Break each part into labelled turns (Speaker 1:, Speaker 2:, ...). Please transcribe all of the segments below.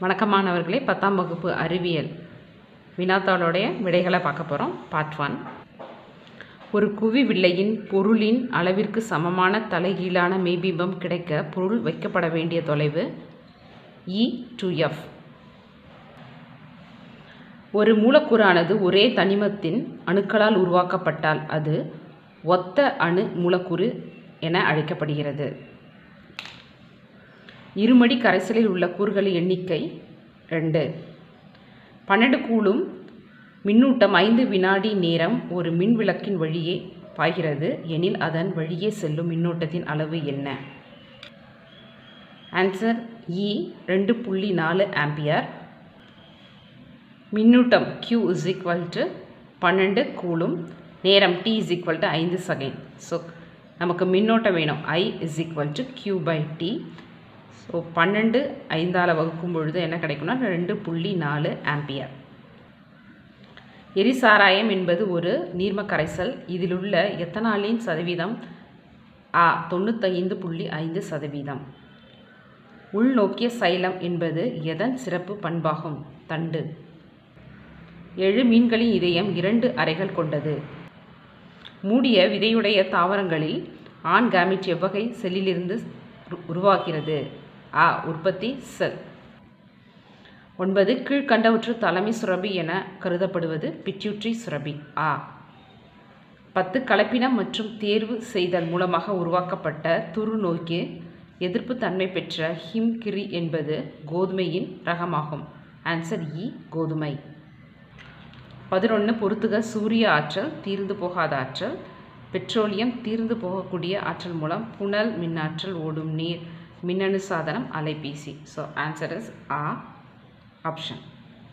Speaker 1: வணக்கம் மாணவர்களே பத்தாம் வகுப்பு அறிவியல் வினாத்தாளுடைய விடைகளை பார்க்க போகிறோம் பார்ட் ஒன் ஒரு குவி வில்லையின் பொருளின் அளவிற்கு சமமான தலைகீழான மெய்பிம்பம் கிடைக்க பொருள் வைக்கப்பட வேண்டிய தொலைவு இ டு எஃப் ஒரு மூலக்கூறானது ஒரே தனிமத்தின் அணுக்களால் உருவாக்கப்பட்டால் அது ஒத்த அணு மூலக்கூறு என அழைக்கப்படுகிறது இருமடி கரைசலில் உள்ள கூறுகளின் எண்ணிக்கை ரெண்டு பன்னெண்டு கூலும் மின்னூட்டம் ஐந்து வினாடி நேரம் ஒரு மின் விளக்கின் வழியே பாய்கிறது எனில் அதன் வழியே செல்லும் மின்னூட்டத்தின் அளவு என்ன ஆன்சர் இ ரெண்டு புள்ளி நாலு ஆம்பியர் மின்னூட்டம் q இஸ் ஈக்குவல் டு பன்னெண்டு கூலும் நேரம் t இஸ் ஈக்குவல் டு ஐந்து செகண்ட் ஸோ நமக்கு மின்னோட்டம் வேணும் i is equal to q by T so பன்னெண்டு ஐந்தால் வகுக்கும் பொழுது என்ன கிடைக்கும்னா ரெண்டு புள்ளி நாலு ஆம்பியர் எரிசாராயம் என்பது ஒரு நீர்ம கரைசல் இதிலுள்ள எத்தனாலின் சதவீதம் ஆ தொண்ணூத்தைந்து புள்ளி ஐந்து சதவீதம் உள்நோக்கிய சைலம் என்பது எதன் சிறப்பு பண்பாகும் தண்டு எழு மீன்களின் இதயம் இரண்டு அறைகள் கொண்டது மூடிய விதையுடைய தாவரங்களில் ஆண் கேமிட் எவ்வகை செல்லிலிருந்து உரு- உருவாகிறது ஆ உற்பத்தி செல் ஒன்பது கீழ்கண்டவற்று தலைமை சுரபி என கருதப்படுவது பிட்யூட்ரி சுரபி ஆ பத்து கலப்பினம் மற்றும் தேர்வு செய்தல் மூலமாக உருவாக்கப்பட்ட துரு நோய்க்கு எதிர்ப்பு தன்மை பெற்ற ஹிம்கிரி என்பது கோதுமையின் ரகமாகும் ஆன்சர் இ கோதுமை பதினொன்று பொறுத்துக சூரிய ஆற்றல் தீர்ந்து போகாத ஆற்றல் பெட்ரோலியம் தீர்ந்து போகக்கூடிய ஆற்றல் மூலம் புனல் மின்னாற்றல் ஓடும் நீர் மின்னணு சாதனம் அலைபேசி ஸோ ஆன்சர் இஸ் ஆ ஆப்ஷன்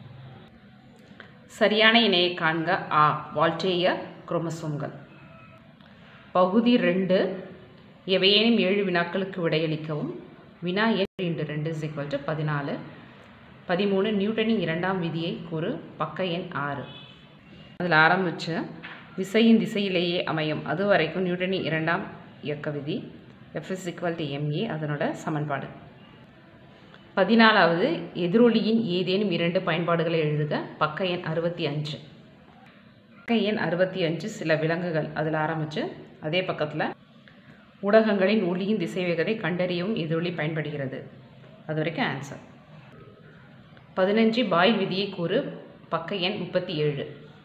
Speaker 1: சரியான இணையை காண்க ஆ வால்டேய குரோமசோம்கள் பகுதி ரெண்டு எவையேனும் ஏழு வினாக்களுக்கு விடையளிக்கவும் வினா எண் இன்டு ரெண்டு இஸ் ஈக்குவல் டு பதினாலு பதிமூணு நியூட்டனின் இரண்டாம் விதியை கூறு பக்க எண் ஆறு அதில் ஆரம்பித்து விசையின் திசையிலேயே அமையும் அது வரைக்கும் நியூட்டனின் இரண்டாம் இயக்க விதி F is equal to MA அதனோட சமன்பாடு பதினாலாவது எதிரொலியின் ஏதேனும் இரண்டு பயன்பாடுகளை எழுதுக பக்க எண் அறுபத்தி அஞ்சு பக்க எண் அறுபத்தி அஞ்சு சில விலங்குகள் அதில் ஆரம்பித்து அதே பக்கத்தில் ஊடகங்களின் ஒளியின் திசைவேகத்தை கண்டறியவும் எதிரொலி பயன்படுகிறது அது வரைக்கும் ஆன்சர் பதினஞ்சு பாயில் விதியை கூறு பக்க எண் முப்பத்தி ஏழு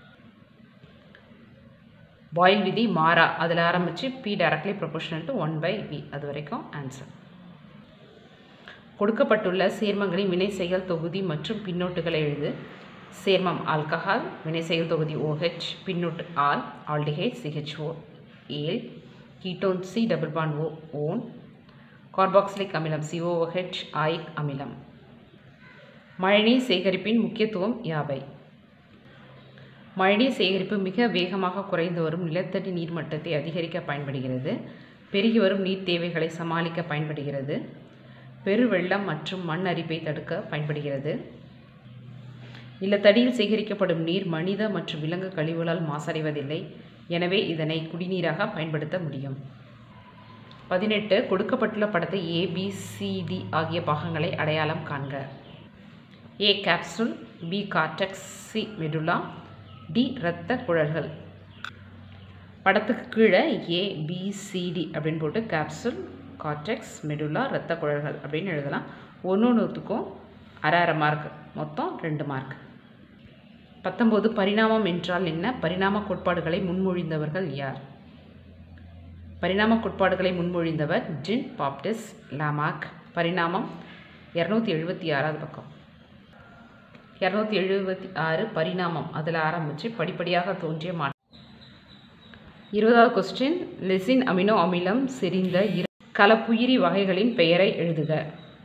Speaker 1: பாயில் விதி மாறா அதில் ஆரம்பித்து P directly proportional to one by V அது வரைக்கும் ஆன்சர் கொடுக்கப்பட்டுள்ள சேர்மங்களின் வினைசெயல் தொகுதி மற்றும் பின்னோட்டுகளை எழுது சேர்மம் ஆல்கஹால் வினைசெயல் தொகுதி OH பின்னோட்டு ol aldehyde CHO al ketone C double bond O one carboxylic அமிலம் சிஓஹெச் ஆயிக் அமிலம் மழைநீர் சேகரிப்பின் முக்கியத்துவம் யாவை மழைநீர் சேகரிப்பு மிக வேகமாக குறைந்து வரும் நிலத்தடி நீர்மட்டத்தை அதிகரிக்க பயன்படுகிறது பெருகி வரும் நீர் தேவைகளை சமாளிக்க பயன்படுகிறது பெருவெள்ளம் மற்றும் மண் அரிப்பை தடுக்க பயன்படுகிறது நிலத்தடியில் சேகரிக்கப்படும் நீர் மனித மற்றும் விலங்கு கழிவுகளால் மாசடைவதில்லை எனவே இதனை குடிநீராக பயன்படுத்த முடியும் பதினெட்டு கொடுக்கப்பட்டுள்ள படத்தை ஏ பி சி டி ஆகிய பாகங்களை அடையாளம் காண்க A capsule B cortex C medulla D இரத்த குழல்கள் படத்துக்கு கீழே ஏ பி சி டி அப்படின்னு போட்டு கேப்சூல் கார்டெக்ஸ் மெடுலா இரத்த குழல்கள் அப்படின்னு எழுதலாம் ஒன்று ஒன்றுத்துக்கும் அரை அரை மார்க் மொத்தம் ரெண்டு மார்க் பத்தொம்போது பரிணாமம் என்றால் என்ன பரிணாம கோட்பாடுகளை முன்மொழிந்தவர்கள் யார் பரிணாம கோட்பாடுகளை முன்மொழிந்தவர் ஜின் பாப்டிஸ் லாமாக் பரிணாமம் இரநூத்தி எழுபத்தி ஆறாவது பக்கம் இரநூத்தி எழுபத்தி ஆறு பரிணாமம் அதில் ஆரம்பித்து படிப்படியாக தோன்றிய மாற்றம் இருபதாவது கொஸ்டின் லெசின் அமினோ அமிலம் செறிந்த இரு கலப்புயிரி வகைகளின் பெயரை எழுதுக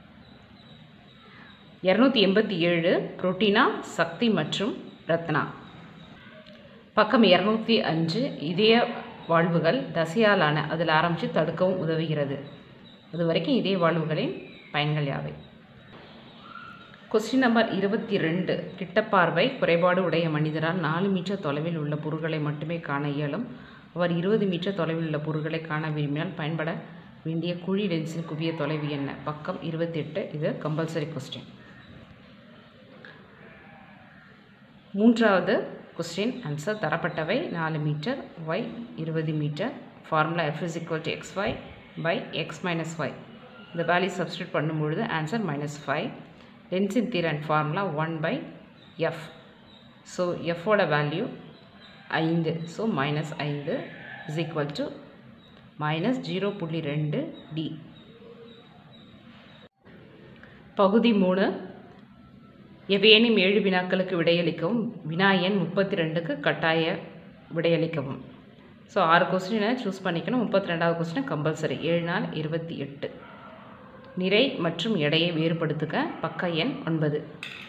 Speaker 1: இரநூத்தி எண்பத்தி ஏழு புரோட்டீனா சக்தி மற்றும் ரத்னா பக்கம் இரநூத்தி அஞ்சு இதய வாழ்வுகள் தசையாலான அதில் ஆரம்பித்து தடுக்கவும் உதவுகிறது அது வரைக்கும் இதய வாழ்வுகளின் பயன்கள் யாவை கொஸ்டின் நம்பர் இருபத்தி ரெண்டு கிட்டப்பார்வை குறைபாடு உடைய மனிதரால் நாலு மீட்டர் தொலைவில் உள்ள பொருட்களை மட்டுமே காண இயலும் அவர் இருபது மீட்டர் தொலைவில் உள்ள பொருட்களை காண விரும்பினால் பயன்பட வேண்டிய குழி லென்ஸின் குவிய தொலைவு என்ன பக்கம் இருபத்தெட்டு இது கம்பல்சரி கொஸ்டின் மூன்றாவது கொஸ்டின் ஆன்சர் தரப்பட்டவை நாலு மீட்டர் ஒய் இருபது metre formula F is equal to X Y by X minus Y இந்த வேல்யூ சப்ஸ்டியூட் பண்ணும்பொழுது ஆன்சர் மைனஸ் ஃபைவ் லென்ஸின் திறன் formula one by F so எஃபோட வேல்யூ ஐந்து ஸோ மைனஸ் ஐந்து is equal to minus zero புள்ளி ரெண்டு டி பகுதி மூணு எவையேனும் ஏழு வினாக்களுக்கு விடையளிக்கவும் வினா எண் முப்பத்தி ரெண்டுக்கு கட்டாய விடையளிக்கவும் ஸோ ஆறு கொஸ்டினை சூஸ் பண்ணிக்கணும் முப்பத்தி ரெண்டாவது கொஸ்டின் கம்பல்சரி ஏழு நாள் இருபத்தி எட்டு நிறை மற்றும் எடையை வேறுபடுத்துக பக்க எண் ஒன்பது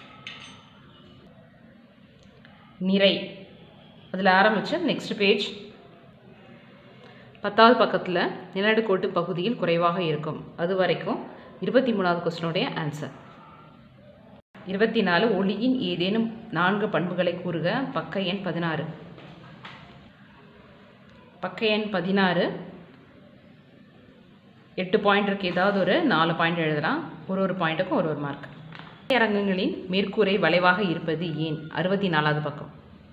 Speaker 1: நிறை அதில் ஆரம்பித்து நெக்ஸ்ட் பேஜ் பத்தாவது பக்கத்தில் நிலநடுக்கோட்டு பகுதியில் குறைவாக இருக்கும் அது வரைக்கும் இருபத்தி மூணாவது கொஸ்டினுடைய ஆன்சர் இருபத்தி நாலு ஒளியின் ஏதேனும் நான்கு பண்புகளை கூறுக பக்க எண் பதினாறு பக்க எண் பதினாறு எட்டு பாயிண்ட் இருக்குது ஏதாவது ஒரு நாலு பாயிண்ட் எழுதலாம் ஒரு ஒரு பாயிண்ட்டுக்கும் ஒரு ஒரு மார்க் அரங்கங்களின் மேற்கூரை வளைவாக இருப்பது ஏன் அறுபத்தி நாலாவது பக்கம்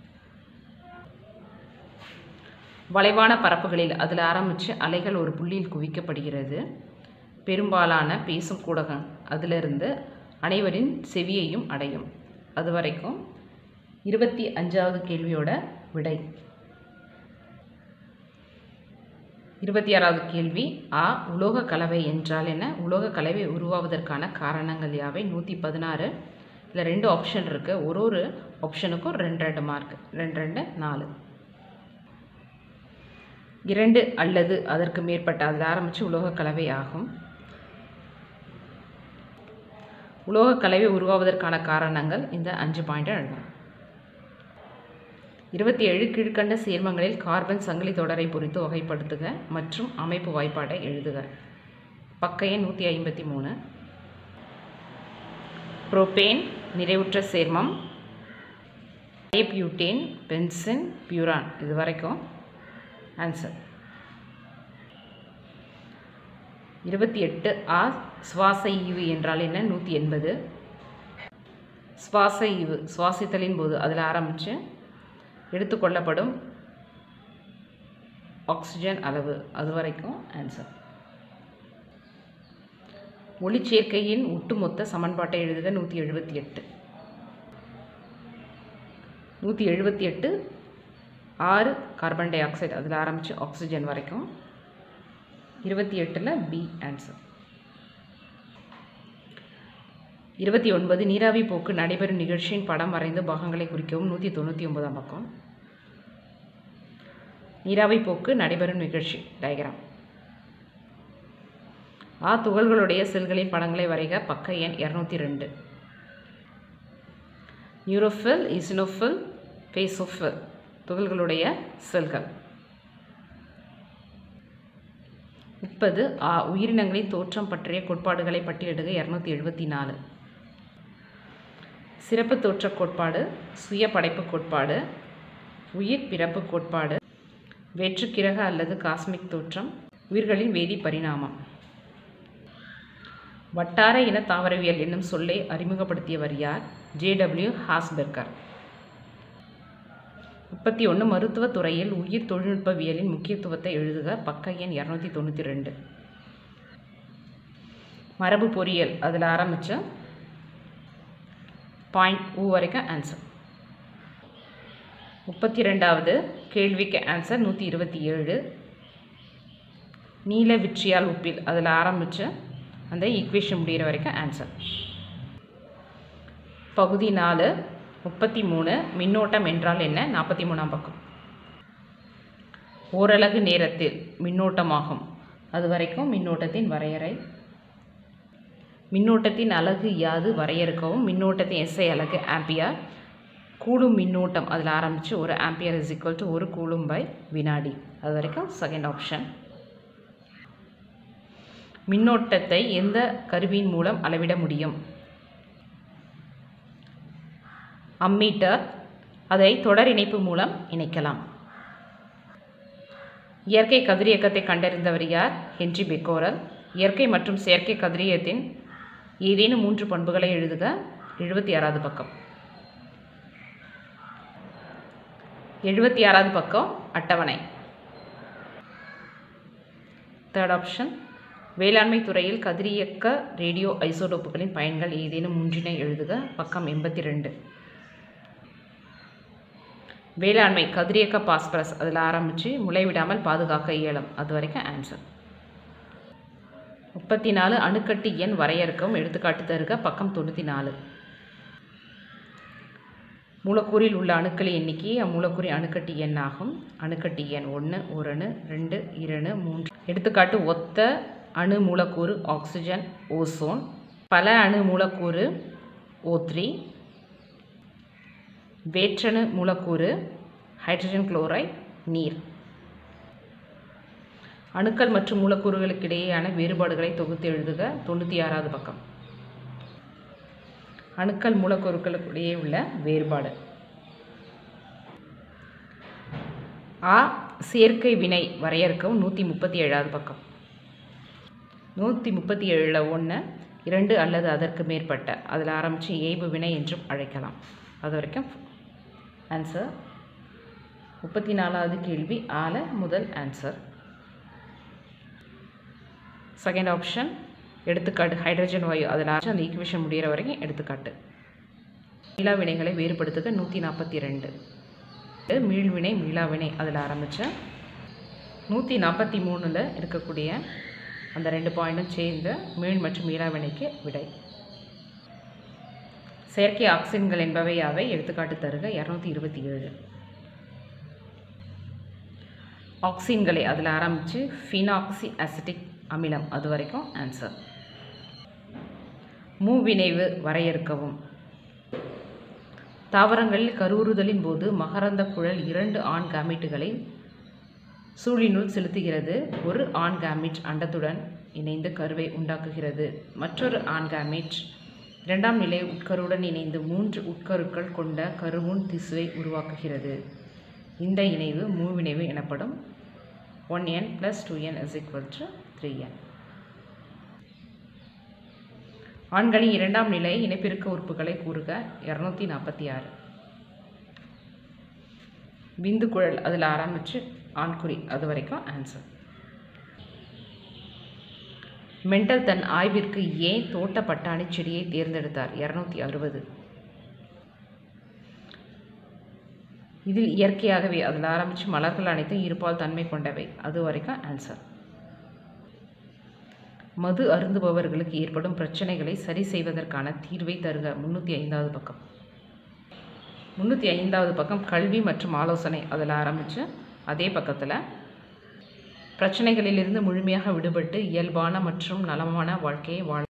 Speaker 1: வளைவான பரப்புகளில் அதில் ஆரம்பித்து அலைகள் ஒரு புள்ளியில் குவிக்கப்படுகிறது பெரும்பாலான பேசும் கூடகம் அதிலிருந்து அனைவரின் செவியையும் அடையும் அது வரைக்கும் இருபத்தி அஞ்சாவது கேள்வியோட விடை இருபத்தி ஆறாவது கேள்வி ஆ உலோக கலவை என்றால் என்ன உலோக கலவை உருவாவதற்கான காரணங்கள் யாவை நூற்றி பதினாறு இதில் ரெண்டு ஆப்ஷன் இருக்குது ஒரு ஒரு ஆப்ஷனுக்கும் ரெண்டு ரெண்டு மார்க் ரெண்டு ரெண்டு நாலு இரண்டு அல்லது அதற்கு மேற்பட்ட அதில் ஆரம்பித்து உலோக கலவை ஆகும் உலோக கலவை உருவாவதற்கான காரணங்கள் இந்த அஞ்சு பாயிண்ட்டை எழுதணும் இருபத்தி ஏழு கீழ்கண்ட சேர்மங்களில் கார்பன் சங்கிலி தொடரை பொறித்து வகைப்படுத்துக மற்றும் அமைப்பு வாய்ப்பாட்டை எழுதுக பக்க எண் நூற்றி ஐம்பத்தி மூணு புரோபேன் நிறைவுற்ற சேர்மம் பியூட்டேன் பென்சின் பியூரான் இது வரைக்கும் ஆன்சர் இருபத்தி எட்டு ஆ சுவாச ஈவு என்றால் என்ன நூற்றி எண்பது சுவாச ஈவு சுவாசித்தலின் போது அதில் ஆரம்பித்து எடுத்துக்கொள்ளப்படும் ஆக்சிஜன் அளவு அது வரைக்கும் ஆன்சர் ஒளிச்சேர்க்கையின் ஒட்டுமொத்த சமன்பாட்டை எழுதுக நூற்றி எழுபத்தி எட்டு நூற்றி எழுபத்தி எட்டு ஆறு கார்பன் டை ஆக்சைடு அதில் ஆரம்பித்து ஆக்சிஜன் வரைக்கும் இருபத்தி எட்டில் பி ஆன்சர் இருபத்தி ஒன்பது நீராவி போக்கு நடைபெறும் நிகழ்ச்சியின் படம் வரைந்து பாகங்களை குறிக்கவும் நூற்றி தொண்ணூற்றி ஒன்பதாம் பக்கம் நீராவி போக்கு நடைபெறும் நிகழ்ச்சி டயக்ராம் ஆ துகள்களுடைய செல்களின் படங்களை வரைக பக்க எண் இரநூத்தி ரெண்டு நியூரோஃபில் இசினோஃபில் பேசோஃபில் துகள்களுடைய செல்கள் முப்பது ஆ உயிரினங்களின் தோற்றம் பற்றிய கோட்பாடுகளை பட்டியலிடுக இரநூத்தி எழுபத்தி நாலு சிறப்பு தோற்ற கோட்பாடு சுய படைப்பு கோட்பாடு உயிர் பிறப்பு கோட்பாடு வெற்றுக்கிரக அல்லது காஸ்மிக் தோற்றம் உயிர்களின் வேதி பரிணாமம் வட்டார இன தாவரவியல் என்னும் சொல்லை அறிமுகப்படுத்தியவர் யார் ஜேடபிள்யூ ஹாஸ்பெர்கர் முப்பத்தி ஒன்று மருத்துவத் துறையில் உயிர் தொழில்நுட்பவியலின் முக்கியத்துவத்தை எழுதுக பக்க எண் இரநூத்தி தொண்ணூற்றி ரெண்டு மரபு பொறியியல் அதில் ஆரம்பித்த பாயிண்ட் ஊ வரைக்கும் ஆன்சர் முப்பத்தி ரெண்டாவது கேள்விக்கு ஆன்சர் நூற்றி இருபத்தி ஏழு நீல விற்றியால் உப்பில் அதில் ஆரம்பித்து அந்த ஈக்குவேஷன் முடிகிற வரைக்கும் ஆன்சர் பகுதி நாலு முப்பத்தி மூணு மின்னோட்டம் என்றால் என்ன நாற்பத்தி மூணாம் பக்கம் ஓரலகு நேரத்தில் மின்னோட்டமாகும் அது வரைக்கும் மின்னோட்டத்தின் வரையறை மின்னோட்டத்தின் அலகு யாது வரையறுக்கவும் மின்னோட்டத்தின் எஸ்ஐ அலகு ஆம்பியர் கூலும் மின்னோட்டம் அதில் ஆரம்பித்து ஒரு ஆம்பியர் இஸ் ஈக்குவல் டு ஒரு கூலும் பை வினாடி அது வரைக்கும் செகண்ட் ஆப்ஷன் மின்னோட்டத்தை எந்த கருவியின் மூலம் அளவிட முடியும் அம்மீட்டர் அதை தொடர் இணைப்பு மூலம் இணைக்கலாம் இயற்கை கதிரியக்கத்தை கண்டறிந்தவர் யார் ஹென்றி பெக்கோரல் இயற்கை மற்றும் செயற்கை கதிரியத்தின் ஏதேனும் மூன்று பண்புகளை எழுதுக எழுபத்தி ஆறாவது பக்கம் எழுபத்தி ஆறாவது பக்கம் அட்டவணை தேர்ட் ஆப்ஷன் வேளாண்மை துறையில் கதிரியக்க ரேடியோ ஐசோடோப்புகளின் பயன்கள் ஏதேனும் மூன்றினை எழுதுக பக்கம் எண்பத்தி ரெண்டு வேளாண்மை கதிரியக்க பாஸ்பரஸ் அதில் ஆரம்பித்து முளைவிடாமல் பாதுகாக்க இயலும் அது வரைக்கும் ஆன்சர் முப்பத்தி நாலு அணுக்கட்டு எண் வரையறுக்கவும் எடுத்துக்காட்டு தருக பக்கம் தொண்ணூற்றி நாலு மூலக்கூறில் உள்ள அணுக்களின் எண்ணிக்கை அம்மூலக்கூறின் அணுக்கட்டு எண் ஆகும் அணுக்கட்டு எண் ஒன்று ஒரு அணு ரெண்டு இரணு மூன்று எடுத்துக்காட்டு ஒத்த அணு மூலக்கூறு ஆக்சிஜன் ஓசோன் பல அணு மூலக்கூறு ஓ த்ரீ வேற்றணு மூலக்கூறு ஹைட்ரஜன் குளோரைட் நீர் அணுக்கள் மற்றும் மூலக்கூறுகளுக்கு இடையேயான வேறுபாடுகளை தொகுத்து எழுதுக தொண்ணூற்றி ஆறாவது பக்கம் அணுக்கள் மூலக்கூறுகளுக்கு இடையே உள்ள வேறுபாடு ஆ சேர்க்கை வினை வரையறுக்கவும் நூற்றி முப்பத்தி ஏழாவது பக்கம் நூற்றி முப்பத்தி ஏழில் ஒன்று இரண்டு அல்லது அதற்கு மேற்பட்ட அதில் ஆரம்பித்து ஏய்பு வினை என்றும் அழைக்கலாம் அது வரைக்கும் ஆன்சர் முப்பத்தி நாலாவது கேள்வி ஆல முதல் ஆன்சர் செகண்ட் ஆப்ஷன் எடுத்துக்காட்டு ஹைட்ரஜன் வாயு அதில் ஆச்சு அந்த ஈக்குவேஷன் முடிகிற வரைக்கும் எடுத்துக்காட்டு மீளா வினைகளை வேறுபடுத்துக நூற்றி நாற்பத்தி ரெண்டு மீள்வினை மீளாவினை அதில் ஆரம்பித்தேன் நூற்றி நாற்பத்தி மூணில் இருக்கக்கூடிய அந்த ரெண்டு பாயிண்ட்டும் சேர்ந்து மீள் மற்றும் மீளா வினைக்கு விடை செயற்கை ஆக்சின்கள் என்பவை யாவை எடுத்துக்காட்டு தருக இரநூத்தி இருபத்தி ஏழு ஆக்சின்களை அதில் ஆரம்பித்து ஃபினாக்சி அசிட்டிக் அமிலம் அது வரைக்கும் ஆன்சர் மூவினைவு வரையறுக்கவும் தாவரங்களில் கருவுறுதலின் போது மகரந்த குழல் இரண்டு ஆண் கேமிட்டுகளை சூழினுள் செலுத்துகிறது ஒரு ஆண் கேமிட் அண்டத்துடன் இணைந்து கருவை உண்டாக்குகிறது மற்றொரு ஆண் கேமிட் இரண்டாம் நிலை உட்கருவுடன் இணைந்து மூன்று உட்கருக்கள் கொண்ட கருவுண் திசுவை உருவாக்குகிறது இந்த இணைவு மூவிணைவு எனப்படும் one N plus two N is equal to three N ஆண்களின் இரண்டாம் நிலை இனப்பெருக்க உறுப்புகளை கூறுக இரநூத்தி நாற்பத்தி ஆறு விந்து குழல் அதில் ஆரம்பித்து ஆண்குறி அது வரைக்கும் ஆன்சர் மெண்டல் தன் ஆய்விற்கு ஏன் தோட்ட பட்டாணி செடியை தேர்ந்தெடுத்தார் இரநூத்தி அறுபது இதில் இயற்கையாகவே அதில் ஆரம்பித்து மலர்கள் அனைத்தும் இருபால் தன்மை கொண்டவை அது வரைக்கும் ஆன்சர் மது அருந்துபவர்களுக்கு ஏற்படும் பிரச்சனைகளை சரி செய்வதற்கான தீர்வை தருக முந்நூற்றி ஐந்தாவது பக்கம் முந்நூற்றி ஐந்தாவது பக்கம் கல்வி மற்றும் ஆலோசனை அதில் ஆரம்பித்து அதே பக்கத்தில் பிரச்சனைகளிலிருந்து முழுமையாக விடுபட்டு இயல்பான மற்றும் நலமான வாழ்க்கையை வாழ